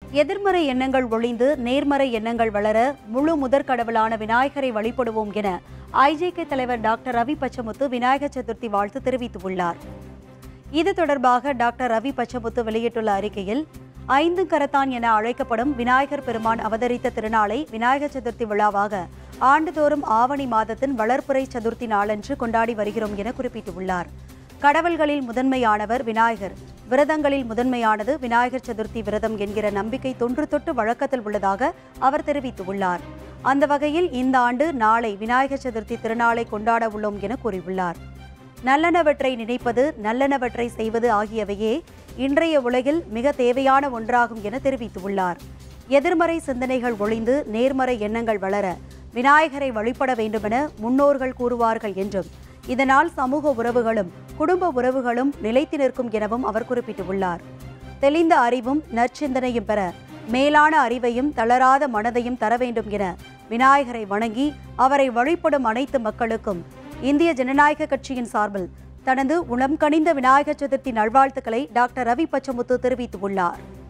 எதிர்மறை எண்ணங்கள் ஒழிந்து நேர்மறை எண்ணங்கள் வளர முழு முதற் கடவுளான விநாயகரை வழிபடுவோம் என ஐஜேகே தலைவர் டாக்டர் ரவி பச்சமுத்து விநாயகர் சதுர்த்தி வாழ்த்து தெரிவித்துள்ளார் இது தொடர்பாக டாக்டர் ரவி பச்சமுத்து வெளியிட்டுள்ள அறிக்கையில் ஐந்து கரத்தான் என அழைக்கப்படும் விநாயகர் பெருமான் அவதரித்த திருநாளை விநாயகர் சதுர்த்தி விழாவாக ஆண்டுதோறும் ஆவணி மாதத்தின் வளர்ப்புரை சதுர்த்தி நாளன்று கொண்டாடி வருகிறோம் என குறிப்பிட்டுள்ளார் கடவுள்களில் முதன்மையானவர் விநாயகர் விரதங்களில் முதன்மையானது விநாயகர் சதுர்த்தி விரதம் என்கிற நம்பிக்கை தொன்று தொட்டு வழக்கத்தில் உள்ளதாக அவர் தெரிவித்துள்ளார் அந்த வகையில் இந்த ஆண்டு நாளை விநாயகர் சதுர்த்தி திருநாளை கொண்டாட உள்ளோம் என கூறியுள்ளார் நல்லனவற்றை நினைப்பது நல்லனவற்றை செய்வது ஆகியவையே இன்றைய உலகில் மிக தேவையான ஒன்றாகும் என தெரிவித்துள்ளார் எதிர்மறை சிந்தனைகள் ஒழிந்து நேர்மறை எண்ணங்கள் வளர விநாயகரை வழிபட வேண்டுமென முன்னோர்கள் கூறுவார்கள் என்றும் இதனால் சமூக உறவுகளும் குடும்ப உறவுகளும் நிலைத்து நிற்கும் எனவும் அவர் குறிப்பிட்டுள்ளார் தெளிந்த அறிவும் நற்சிந்தனையும் பெற மேலான அறிவையும் தளராத மனதையும் தர வேண்டும் என விநாயகரை வணங்கி அவரை வழிபடும் அனைத்து மக்களுக்கும் இந்திய ஜனநாயக கட்சியின் சார்பில் தனது உளம் கனிந்த விநாயகர் சதுர்த்தி நல்வாழ்த்துக்களை டாக்டர் ரவி பச்சமுத்து தெரிவித்துள்ளார்